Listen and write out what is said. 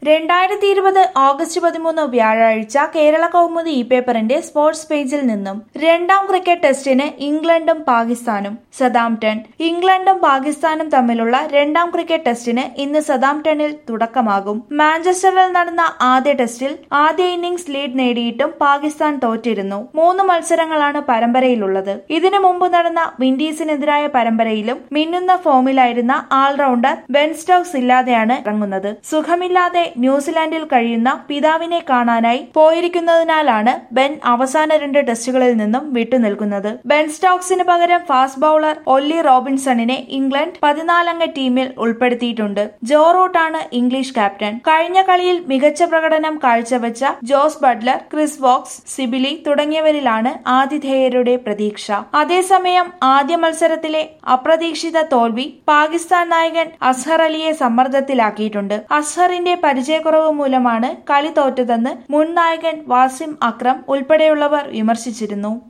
രണ്ടായിരത്തി ഇരുപത് ഓഗസ്റ്റ് പതിമൂന്ന് വ്യാഴാഴ്ച കേരള കൗമുദി ഇ പേപ്പറിന്റെ സ്പോർട്സ് പേജിൽ നിന്നും രണ്ടാം ക്രിക്കറ്റ് ടെസ്റ്റിന് ഇംഗ്ലണ്ടും പാകിസ്ഥാനും സദാംപ്ടൺ ഇംഗ്ലണ്ടും പാകിസ്ഥാനും തമ്മിലുള്ള രണ്ടാം ക്രിക്കറ്റ് ടെസ്റ്റിന് ഇന്ന് സദാംപ്ടണിൽ തുടക്കമാകും മാഞ്ചസ്റ്ററിൽ നടന്ന ആദ്യ ടെസ്റ്റിൽ ആദ്യ ഇന്നിംഗ്സ് ലീഡ് നേടിയിട്ടും പാകിസ്ഥാൻ തോറ്റിരുന്നു മൂന്ന് മത്സരങ്ങളാണ് പരമ്പരയിലുള്ളത് ഇതിനു മുമ്പ് നടന്ന വിൻഡീസിനെതിരായ പരമ്പരയിലും മിന്നുന്ന ഫോമിലായിരുന്ന ആൾറൗണ്ടർ ബെൻ സ്റ്റോക്സ് ഇല്ലാതെയാണ് ഇറങ്ങുന്നത് സുഖമില്ലാതെ ന്യൂസിലാൻഡിൽ കഴിയുന്ന പിതാവിനെ കാണാനായി പോയിരിക്കുന്നതിനാലാണ് ബെൻ അവസാന രണ്ട് ടെസ്റ്റുകളിൽ നിന്നും വിട്ടുനിൽക്കുന്നത് ബെൻ സ്റ്റോക്സിന് പകരം ഫാസ്റ്റ് ബൌളർ ഒല്ലി റോബിൻസണിനെ ഇംഗ്ലണ്ട് പതിനാലംഗ ടീമിൽ ഉൾപ്പെടുത്തിയിട്ടുണ്ട് ജോ റൂട്ടാണ് ഇംഗ്ലീഷ് ക്യാപ്റ്റൻ കഴിഞ്ഞ കളിയിൽ മികച്ച പ്രകടനം കാഴ്ചവെച്ച Jos Buttler Chris Woakes Sibley തുടങ്ങിയവരിലാണ് ആതിഥേയരുടെ പ്രതീക്ഷ അതേസമയം ആദ്യ മത്സരത്തിലെ അപ്രതീക്ഷിത തോൽവി പാകിസ്ഥാൻ നായകൻ അസ്ഹർ അലിയെ സമ്മർദ്ദത്തിലാക്കിയിട്ടുണ്ട് അസ്ഹറിന്റെ പരിചയക്കുറവ് മൂലമാണ് കളി തോറ്റതെന്ന് മുൻ നായകൻ വാസിം അക്രം ഉൾപ്പെടെയുള്ളവർ വിമർശിച്ചിരുന്നു